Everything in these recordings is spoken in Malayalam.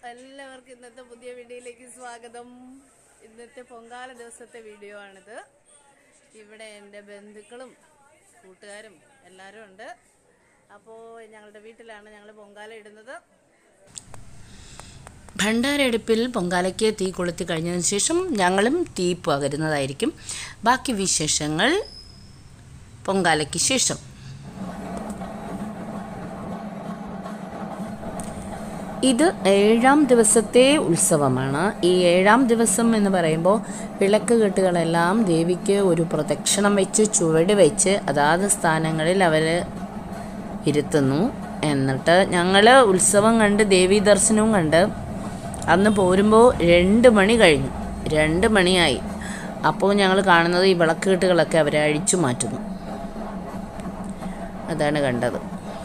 എല്ലാവർക്കും ഇന്നത്തെ പുതിയ വീഡിയോയിലേക്ക് സ്വാഗതം ഇന്നത്തെ പൊങ്കാല ദിവസത്തെ വീഡിയോ ആണിത് ഇവിടെ എൻ്റെ ബന്ധുക്കളും കൂട്ടുകാരും എല്ലാവരും ഉണ്ട് അപ്പോൾ ഞങ്ങളുടെ വീട്ടിലാണ് ഞങ്ങൾ പൊങ്കാല ഇടുന്നത് ഭണ്ഡാരടുപ്പിൽ പൊങ്കാലയ്ക്ക് തീ കൊളുത്തി കഴിഞ്ഞതിന് ശേഷം ഞങ്ങളും തീ പകരുന്നതായിരിക്കും ബാക്കി വിശേഷങ്ങൾ പൊങ്കാലയ്ക്ക് ശേഷം ഇത് ഏഴാം ദിവസത്തെ ഉത്സവമാണ് ഈ ഏഴാം ദിവസം എന്ന് പറയുമ്പോൾ വിളക്ക് കെട്ടുകളെല്ലാം ദേവിക്ക് ഒരു പ്രദക്ഷിണം വെച്ച് ചുവട് വെച്ച് അതാത് സ്ഥാനങ്ങളിൽ അവർ ഇരുത്തുന്നു എന്നിട്ട് ഞങ്ങൾ ഉത്സവം കണ്ട് ദേവീ ദർശനവും കണ്ട് അന്ന് പോരുമ്പോൾ രണ്ട് മണി കഴിഞ്ഞു രണ്ട് മണിയായി അപ്പോൾ ഞങ്ങൾ കാണുന്നത് ഈ വിളക്ക് കെട്ടുകളൊക്കെ അവരെ അഴിച്ചു മാറ്റുന്നു അതാണ് കണ്ടത്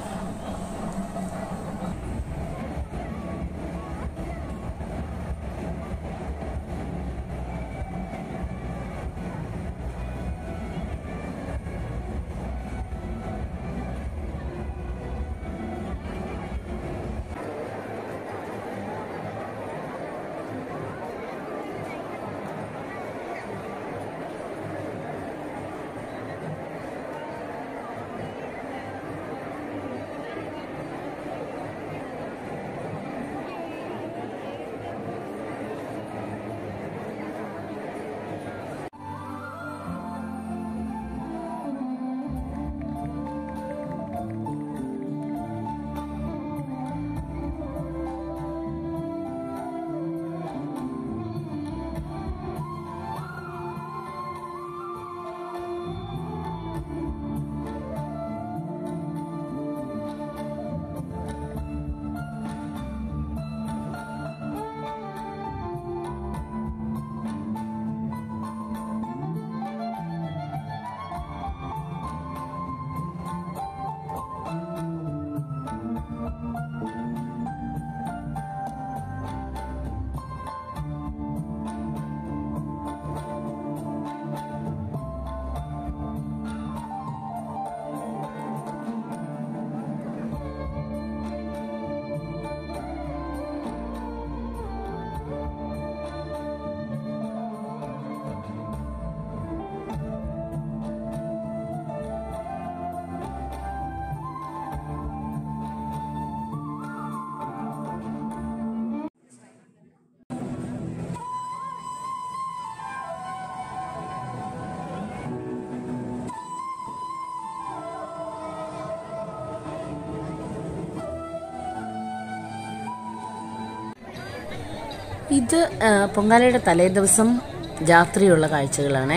ഇത് ആ, പൊങ്കാലയുടെ തലേ ദിവസം രാത്രിയുള്ള കാഴ്ചകളാണ്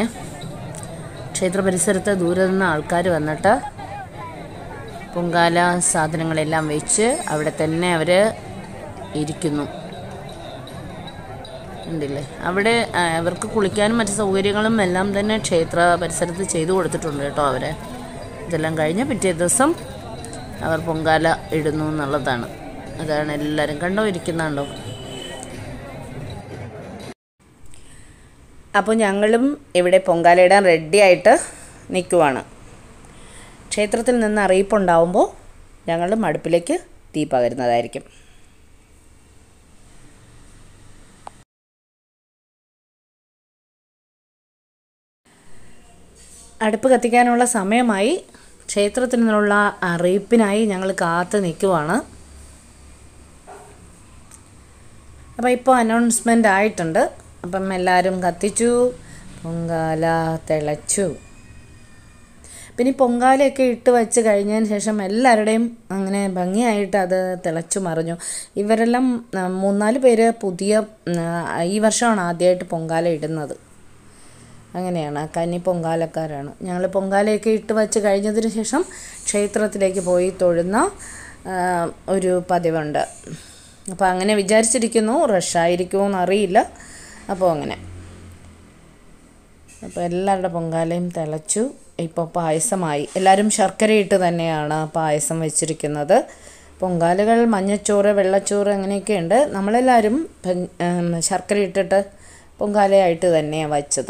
ക്ഷേത്ര പരിസരത്ത് ദൂരെ നിന്ന് ആൾക്കാർ വന്നിട്ട് പൊങ്കാല സാധനങ്ങളെല്ലാം വെച്ച് അവിടെ തന്നെ അവർ ഇരിക്കുന്നു ഉണ്ടല്ലേ അവിടെ ആ, അവർക്ക് കുളിക്കാനും മറ്റു സൗകര്യങ്ങളും എല്ലാം തന്നെ ക്ഷേത്ര പരിസരത്ത് ചെയ്തു കൊടുത്തിട്ടുണ്ട് കേട്ടോ അവരെ ഇതെല്ലാം കഴിഞ്ഞ് പിറ്റേ ദിവസം അവർ പൊങ്കാല ഇടുന്നു എന്നുള്ളതാണ് അതാണ് എല്ലാവരും കണ്ടോ ഇരിക്കുന്നുണ്ടോ അപ്പോൾ ഞങ്ങളും ഇവിടെ പൊങ്കാലയിടാൻ റെഡിയായിട്ട് നിൽക്കുവാണ് ക്ഷേത്രത്തിൽ നിന്ന് അറിയിപ്പുണ്ടാവുമ്പോൾ ഞങ്ങളും അടുപ്പിലേക്ക് തീ പകരുന്നതായിരിക്കും അടുപ്പ് കത്തിക്കാനുള്ള സമയമായി ക്ഷേത്രത്തിൽ നിന്നുള്ള അറിയിപ്പിനായി ഞങ്ങൾ കാത്ത് നിൽക്കുവാണ് അപ്പോൾ ഇപ്പോൾ അനൗൺസ്മെൻ്റ് ആയിട്ടുണ്ട് അപ്പം എല്ലാവരും കത്തിച്ചു പൊങ്കാല തിളച്ചു പിന്നെ ഈ പൊങ്കാലയൊക്കെ ഇട്ട് വെച്ച് കഴിഞ്ഞതിന് ശേഷം എല്ലാവരുടെയും അങ്ങനെ ഭംഗിയായിട്ട് അത് തിളച്ചു മറിഞ്ഞു ഇവരെല്ലാം ആ, മൂന്നാല് പേര് പുതിയ ഉം, ആ, ഈ വർഷമാണ് ആദ്യമായിട്ട് പൊങ്കാല ഇടുന്നത് അങ്ങനെയാണ് കന്നി പൊങ്കാലക്കാരാണ് ഞങ്ങൾ പൊങ്കാലയൊക്കെ ഇട്ട് വച്ച് കഴിഞ്ഞതിന് ശേഷം ക്ഷേത്രത്തിലേക്ക് പോയി തൊഴുന്ന ആ, ഒരു പതിവുണ്ട് അപ്പോൾ അങ്ങനെ വിചാരിച്ചിരിക്കുന്നു റഷായിരിക്കുമോ എന്നറിയില്ല അപ്പോൾ അങ്ങനെ അപ്പോൾ എല്ലാവരുടെ പൊങ്കാലയും തിളച്ചു ഇപ്പോൾ പായസമായി എല്ലാവരും ശർക്കരയിട്ട് തന്നെയാണ് പായസം വെച്ചിരിക്കുന്നത് പൊങ്കാലകൾ മഞ്ഞച്ചോറ് വെള്ളച്ചോറ് അങ്ങനെയൊക്കെ ഉണ്ട് നമ്മളെല്ലാവരും പ- ഉം, ശർക്കര ഇട്ടിട്ട് പൊങ്കാലയായിട്ട് തന്നെയാണ് വച്ചത്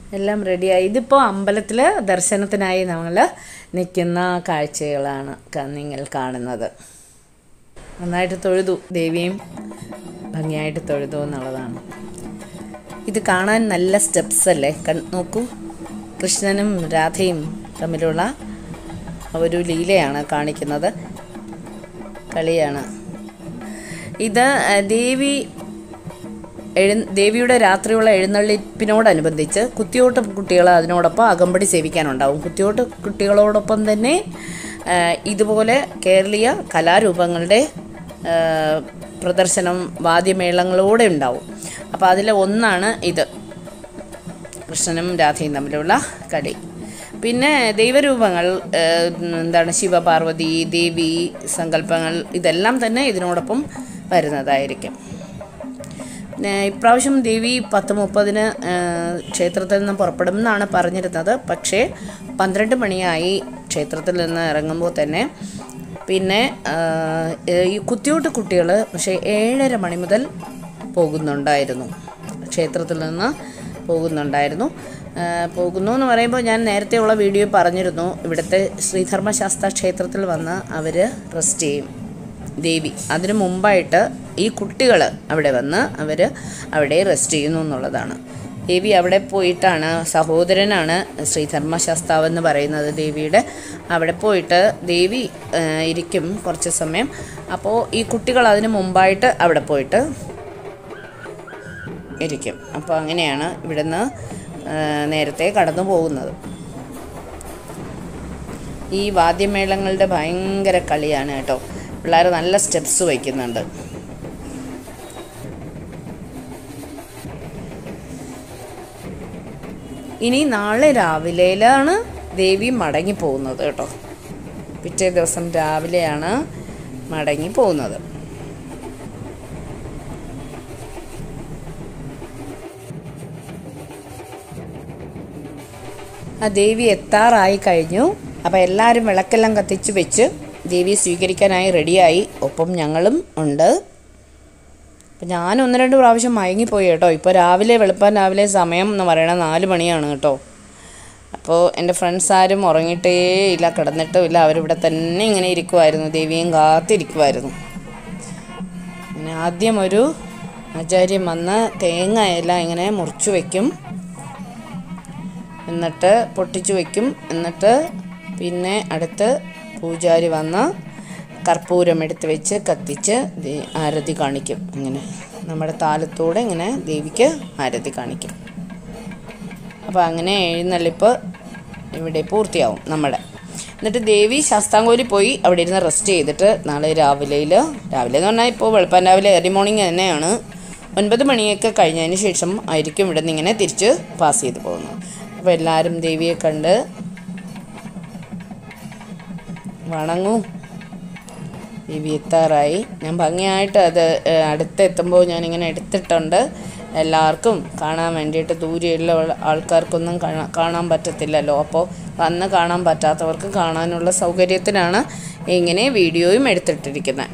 എല്ലാം റെഡിയായി ഇതിപ്പോൾ അമ്പലത്തിൽ ദർശനത്തിനായി നമ്മൾ നിൽക്കുന്ന കാഴ്ചകളാണ് ക- നിങ്ങൾ കാണുന്നത് നന്നായിട്ട് തൊഴുതു ദേവിയും ഭംഗിയായിട്ട് തൊഴുതു എന്നുള്ളതാണ് ഇത് കാണാൻ നല്ല സ്റ്റെപ്സ് അല്ലേ കൺ നോക്കൂ കൃഷ്ണനും രാധയും തമ്മിലുള്ള ഒരു ലീലയാണ് കാണിക്കുന്നത് കളിയാണ് ഇത് അഹ്, ദേവി എഴു ദേവിയുടെ രാത്രിയുള്ള എഴുന്നള്ളിപ്പിനോടനുബന്ധിച്ച് കുത്തിയോട്ട് കുട്ടികൾ അതിനോടൊപ്പം അകമ്പടി സേവിക്കാനുണ്ടാവും കുത്തിയോട്ട് കുട്ടികളോടൊപ്പം തന്നെ ആ, ഇതുപോലെ കേരളീയ കലാരൂപങ്ങളുടെ ആ, പ്രദർശനം വാദ്യമേളങ്ങളോടെ ഉണ്ടാവും അപ്പോൾ അതിലെ ഒന്നാണ് ഇത് കൃഷ്ണനും രാധയും തമ്മിലുള്ള കളി പിന്നെ ദൈവരൂപങ്ങൾ ഏഹ്, എന്താണ് ശിവപാർവതി ദേവി സങ്കല്പങ്ങൾ ഇതെല്ലാം തന്നെ ഇതിനോടൊപ്പം വരുന്നതായിരിക്കും പിന്നെ ഇപ്രാവശ്യം ദേവി പത്ത് മുപ്പതിന് ഏഹ്, ക്ഷേത്രത്തിൽ നിന്ന് പുറപ്പെടുമെന്നാണ് പറഞ്ഞിരുന്നത് പക്ഷേ പന്ത്രണ്ട് മണിയായി ക്ഷേത്രത്തിൽ നിന്ന് ഇറങ്ങുമ്പോൾ തന്നെ പിന്നെ ആഹ്, ഈ കുത്തിയോട്ട് കുട്ടികൾ പക്ഷേ ഏഴര മണി മുതൽ പോകുന്നുണ്ടായിരുന്നു ക്ഷേത്രത്തിൽ നിന്ന് പോകുന്നുണ്ടായിരുന്നു ആ, പോകുന്നു എന്ന് പറയുമ്പോൾ ഞാൻ നേരത്തെയുള്ള വീഡിയോ പറഞ്ഞിരുന്നു ഇവിടുത്തെ ശ്രീധർമ്മശാസ്ത്ര ക്ഷേത്രത്തിൽ വന്ന് അവർ റെസ്റ്റ് ചെയ്യും ദേവി അതിനു മുമ്പായിട്ട് ഈ കുട്ടികൾ അവിടെ വന്ന് അവർ അവിടെ റെസ്റ്റ് ചെയ്യുന്നു എന്നുള്ളതാണ് ദേവി അവിടെ പോയിട്ടാണ് സഹോദരനാണ് ശ്രീധർമ്മശാസ്താവ് എന്ന് പറയുന്നത് ദേവിയുടെ അവിടെ പോയിട്ട് ദേവി ആ, ഇരിക്കും കുറച്ച് സമയം അപ്പോൾ ഈ കുട്ടികൾ അതിന് മുമ്പായിട്ട് അവിടെ പോയിട്ട് ഇരിക്കും അപ്പോൾ അങ്ങനെയാണ് ഇവിടുന്ന് ആ, നേരത്തെ കടന്നു പോകുന്നത് ഈ വാദ്യമേളങ്ങളുടെ ഭയങ്കര കളിയാണ് കേട്ടോ പിള്ളേർ നല്ല സ്റ്റെപ്സ് വയ്ക്കുന്നുണ്ട് ഇനി നാളെ രാവിലെയിലാണ് ദേവി മടങ്ങി പോകുന്നത് കേട്ടോ പിറ്റേ ദിവസം രാവിലെയാണ് മടങ്ങി പോകുന്നത് ആ ദേവി എത്താറായി കഴിഞ്ഞു അപ്പോൾ എല്ലാവരും വിളക്കെല്ലാം കത്തിച്ച് വെച്ച് ദേവിയെ സ്വീകരിക്കാനായി റെഡിയായി ഒപ്പം ഞങ്ങളും ഉണ്ട് അപ്പം ഞാൻ ഒന്ന് രണ്ട് പ്രാവശ്യം മയങ്ങിപ്പോയി കേട്ടോ ഇപ്പോൾ രാവിലെ വെളുപ്പാൻ രാവിലെ സമയം എന്ന് പറയണത് നാല് മണിയാണ് കേട്ടോ അപ്പോൾ എൻ്റെ ഫ്രണ്ട്സ് ആരും ഉറങ്ങിയിട്ടേ ഇല്ല കിടന്നിട്ടും ഇല്ല അവരിവിടെ തന്നെ ഇങ്ങനെ ഇരിക്കുമായിരുന്നു ദേവിയും കാത്തിരിക്കുമായിരുന്നു അങ്ങനെ ആദ്യം ഒരു ആചാര്യം വന്ന് തേങ്ങ എല്ലാം ഇങ്ങനെ മുറിച്ചു വയ്ക്കും എന്നിട്ട് പൊട്ടിച്ചു വയ്ക്കും എന്നിട്ട് പിന്നെ അടുത്ത് പൂജാരി വന്ന് കർപ്പൂരം എടുത്ത് വെച്ച് കത്തിച്ച് ദേ- ആരതി കാണിക്കും ഇങ്ങനെ നമ്മുടെ താലത്തൂടെ ഇങ്ങനെ ദേവിക്ക് ആരതി കാണിക്കും അപ്പോൾ അങ്ങനെ എഴുന്നള്ളിപ്പ് ഇവിടെ പൂർത്തിയാവും നമ്മുടെ എന്നിട്ട് ദേവി ശാസ്താംകോലി പോയി അവിടെ ഇരുന്ന് റെസ്റ്റ് ചെയ്തിട്ട് നാളെ രാവിലെയിൽ രാവിലെ എന്ന് പറഞ്ഞാൽ ഇപ്പോൾ വെളുപ്പാൻ രാവിലെ ഏർലി മോർണിംഗ് തന്നെയാണ് ഒൻപത് മണിയൊക്കെ കഴിഞ്ഞതിന് ശേഷം ആയിരിക്കും ഇവിടെ നിന്ന് ഇങ്ങനെ തിരിച്ച് പാസ് ചെയ്ത് പോകുന്നത് അപ്പോൾ എല്ലാവരും ദേവിയെ കണ്ട് വണങ്ങൂ ദേവി എത്താറായി ഞാൻ ഭംഗിയായിട്ട് അത് ഏഹ്, അടുത്തെത്തുമ്പോൾ ഞാനിങ്ങനെ എടുത്തിട്ടുണ്ട് എല്ലാവർക്കും കാണാൻ വേണ്ടിയിട്ട് ദൂരെയുള്ള ഉള്ള ആൾക്കാർക്കൊന്നും കാണാ- കാണാൻ പറ്റത്തില്ലല്ലോ അപ്പോൾ വന്ന് കാണാൻ പറ്റാത്തവർക്ക് കാണാനുള്ള സൗകര്യത്തിനാണ് ഇങ്ങനെ വീഡിയോയും എടുത്തിട്ടിരിക്കുന്നത്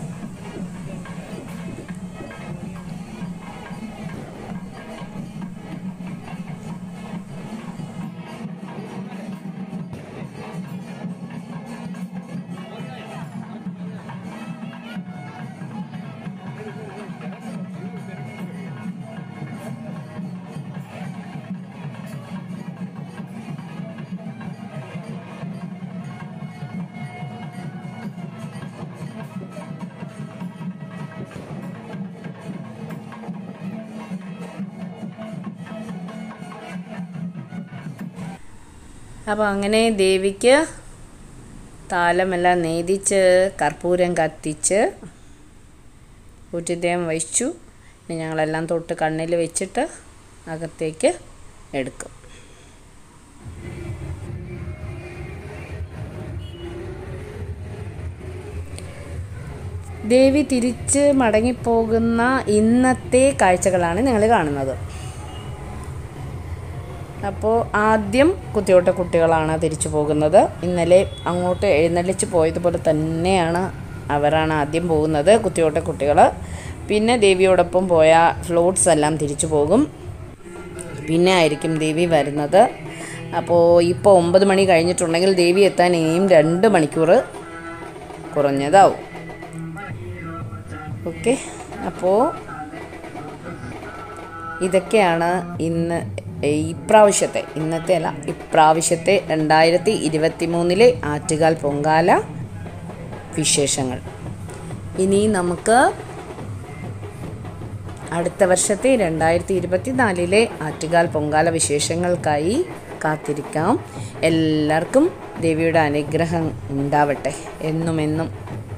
അപ്പോൾ അങ്ങനെ ദേവിക്ക് താലമെല്ലാം നേദിച്ച് കർപ്പൂരം കത്തിച്ച് ഊറ്റിദ്ദേഹം വഹിച്ചു ഇനി ഞങ്ങളെല്ലാം തൊട്ട് കണ്ണിൽ വെച്ചിട്ട് അകത്തേക്ക് എടുക്കും ദേവി തിരിച്ച് മടങ്ങിപ്പോകുന്ന ഇന്നത്തെ കാഴ്ചകളാണ് നിങ്ങൾ കാണുന്നത് അപ്പോൾ ആദ്യം കുത്തിയോട്ട കുട്ടികളാണ് തിരിച്ചു പോകുന്നത് ഇന്നലെ അങ്ങോട്ട് എഴുന്നള്ളിച്ച് പോയതുപോലെ തന്നെയാണ് അവരാണ് ആദ്യം പോകുന്നത് കുത്തിയോട്ട കുട്ടികൾ പിന്നെ ദേവിയോടൊപ്പം പോയ ഫ്ലോട്ട്സ് എല്ലാം തിരിച്ചു പോകും പിന്നെ ആയിരിക്കും ദേവി വരുന്നത് അപ്പോൾ ഇപ്പോൾ ഒമ്പത് മണി കഴിഞ്ഞിട്ടുണ്ടെങ്കിൽ ദേവി എത്താൻ ഇനിയും രണ്ട് മണിക്കൂർ കുറഞ്ഞതാവും ഓക്കെ അപ്പോൾ ഇതൊക്കെയാണ് ഇന്ന് ഇപ്രാവശ്യത്തെ ഇന്നത്തെ അല്ല ഇപ്രാവശ്യത്തെ രണ്ടായിരത്തി ഇരുപത്തി മൂന്നിലെ ആറ്റുകാൽ പൊങ്കാല വിശേഷങ്ങൾ ഇനി നമുക്ക് അടുത്ത വർഷത്തെ രണ്ടായിരത്തി ഇരുപത്തി നാലിലെ ആറ്റുകാൽ പൊങ്കാല വിശേഷങ്ങൾക്കായി കാത്തിരിക്കാം എല്ലാവർക്കും ദേവിയുടെ അനുഗ്രഹം ഉണ്ടാവട്ടെ എന്നും എന്നും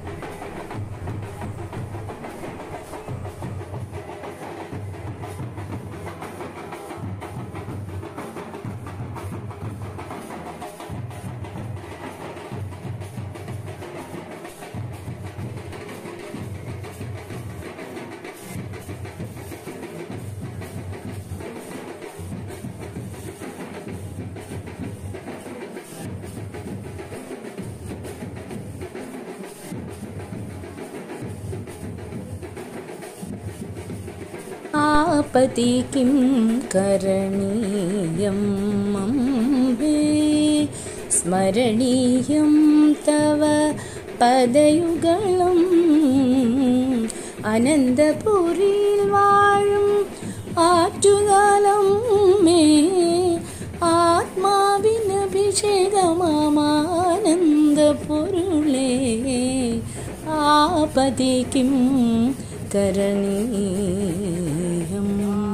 आपति किं करणीयं अम्बे स्मरणीयं तव പദയുഗളം അനന്തപുരിയിൽ വാഴും ആറ്റുകാലം മേ ആത്മാവിനഭിഷേകമാനന്ദ പൊരുളേ ആപതിക്കും കരണീയം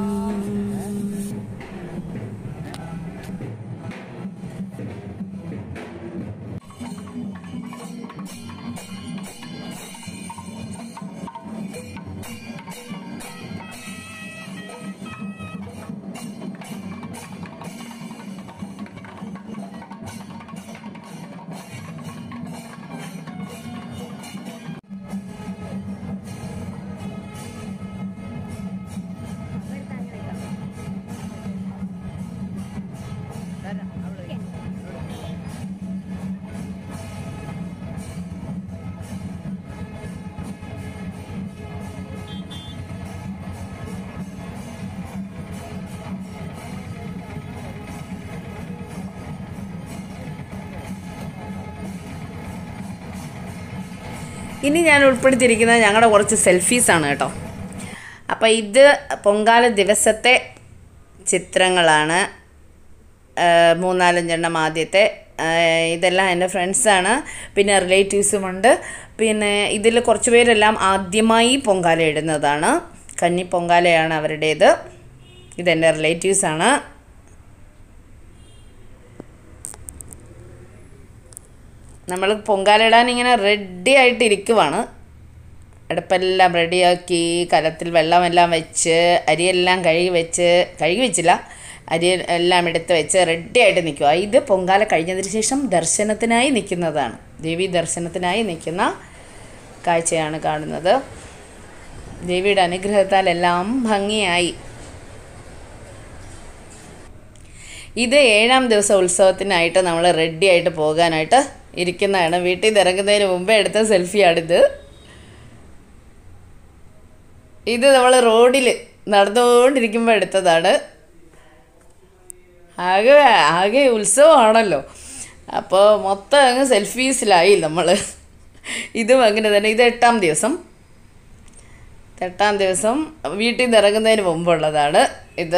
ഇനി ഞാൻ ഉൾപ്പെടുത്തിയിരിക്കുന്നത് ഞങ്ങളുടെ കുറച്ച് സെൽഫീസാണ് കേട്ടോ അപ്പോൾ ഇത് പൊങ്കാല ദിവസത്തെ ചിത്രങ്ങളാണ് ആ, മൂന്നാലഞ്ചെണ്ണം ആദ്യത്തെ ആ, ഇതെല്ലാം എൻ്റെ ഫ്രണ്ട്സാണ് പിന്നെ റിലേറ്റീവ്സുമുണ്ട് പിന്നെ ഇതിൽ കുറച്ച് പേരെല്ലാം ആദ്യമായി പൊങ്കാല ഇടുന്നതാണ് കന്നി പൊങ്കാലയാണ് അവരുടേത് ഇതെൻ്റെ റിലേറ്റീവ്സാണ് നമ്മൾ പൊങ്കാല ഇടാൻ ഇങ്ങനെ റെഡി ആയിട്ട് ഇരിക്കുവാണ് അടുപ്പെല്ലാം റെഡിയാക്കി കലത്തിൽ വെള്ളമെല്ലാം വെച്ച് അരിയെല്ലാം കഴുകി വെച്ച് കഴുകി വെച്ചില്ല അരി എല്ലാം എടുത്ത് വെച്ച് റെഡി ആയിട്ട് നിൽക്കുക ഇത് പൊങ്കാല കഴിഞ്ഞതിന് ശേഷം ദർശനത്തിനായി നിൽക്കുന്നതാണ് ദേവി ദർശനത്തിനായി നിൽക്കുന്ന കാഴ്ചയാണ് കാണുന്നത് ദേവിയുടെ അനുഗ്രഹത്താൽ എല്ലാം ഭംഗിയായി ഇത് ഏഴാം ദിവസം ഉത്സവത്തിനായിട്ട് നമ്മൾ റെഡി ആയിട്ട് പോകാനായിട്ട് ഇരിക്കുന്നതാണ് വീട്ടിൽ നിന്ന് ഇറങ്ങുന്നതിന് മുമ്പേ എടുത്ത സെൽഫിയാണിത് ഇത് നമ്മൾ റോഡിൽ നടന്നുകൊണ്ടിരിക്കുമ്പോൾ എടുത്തതാണ് ആകെ ആകെ ഉത്സവമാണല്ലോ അപ്പോൾ മൊത്തം അങ്ങ് സെൽഫീസിലായി നമ്മൾ ഇതും അങ്ങനെ തന്നെ ഇത് എട്ടാം ദിവസം എട്ടാം ദിവസം വീട്ടിൽ നിന്ന് ഇറങ്ങുന്നതിന് മുമ്പുള്ളതാണ് ഇത്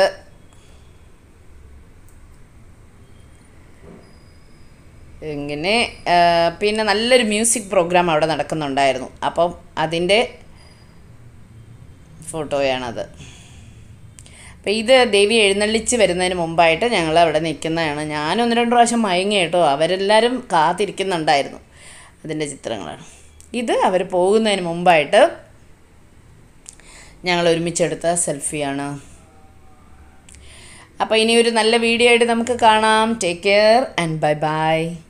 ഇങ്ങനെ ആ, പിന്നെ നല്ലൊരു മ്യൂസിക് പ്രോഗ്രാം അവിടെ നടക്കുന്നുണ്ടായിരുന്നു അപ്പം അതിൻ്റെ ഫോട്ടോയാണത് അപ്പം ഇത് ദേവി എഴുന്നള്ളിച്ച് വരുന്നതിന് മുമ്പായിട്ട് ഞങ്ങൾ അവിടെ നിൽക്കുന്നതാണ് ഞാൻ ഒന്ന് രണ്ട് പ്രാവശ്യം മയങ്ങി കേട്ടോ അവരെല്ലാവരും കാത്തിരിക്കുന്നുണ്ടായിരുന്നു അതിൻ്റെ ചിത്രങ്ങളാണ് ഇത് അവർ പോകുന്നതിന് മുമ്പായിട്ട് ഞങ്ങൾ ഒരുമിച്ചെടുത്ത സെൽഫിയാണ് അപ്പോൾ ഇനി ഒരു നല്ല വീഡിയോ ആയിട്ട് നമുക്ക് കാണാം take care and bye by